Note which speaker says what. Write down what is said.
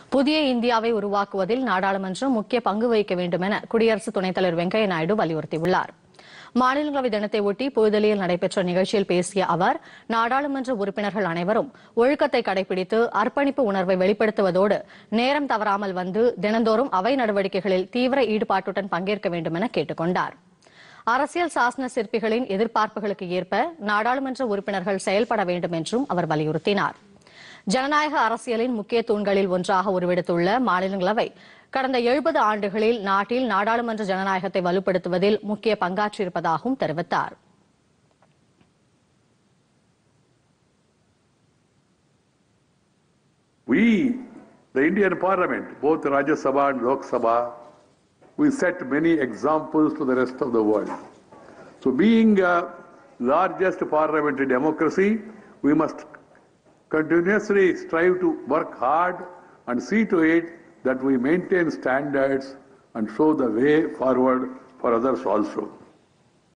Speaker 1: புதிய இந்தியாவை உருவாக்குவதில் நாடாளுமன்றம் முக்கிய பங்கு வகிக்க வேண்டும் என குடியரசு துணைத் தலைவர் வெங்கையா நாயுடு வலியுறுத்தியுள்ளார் மாநிலங்களவை தினத்தை ஒட்டி புதுதில்லியில் நடைபெற்ற நிகழ்ச்சியில் பேசிய அவர் நாடாளுமன்ற உறுப்பினர்கள் அனைவரும் ஒழுக்கத்தை கடைபிடித்து அர்ப்பணிப்பு உணர்வை வெளிப்படுத்துவதோடு நேரம் தவறாமல் வந்து தினந்தோறும் அவை நடவடிக்கைகளில் தீவிர ஈடுபாட்டுடன் பங்கேற்க வேண்டும் என கேட்டுக் கொண்டார் அரசியல் சாசன சிற்பிகளின் எதிர்பார்ப்புகளுக்கு ஏற்ப நாடாளுமன்ற உறுப்பினர்கள் செயல்பட வேண்டும் என்றும் அவர் வலியுறுத்தினார் ஜனநாயக அரசியலின் முக்கிய தூண்களில் ஒன்றாக உருவெடுத்துள்ள மாநிலங்களவை கடந்த எழுபது ஆண்டுகளில் நாட்டில் நாடாளுமன்ற ஜனநாயகத்தை வலுப்படுத்துவதில் முக்கிய பங்காற்றியிருப்பதாகவும் தெரிவித்தார்
Speaker 2: We, the Indian Parliament, both Rajya Sabha and Lok Sabha, we set many examples to the rest of the world. So, being a largest parliamentary democracy, we must continuously strive to work hard and see to it that we maintain standards and show the way forward for others also.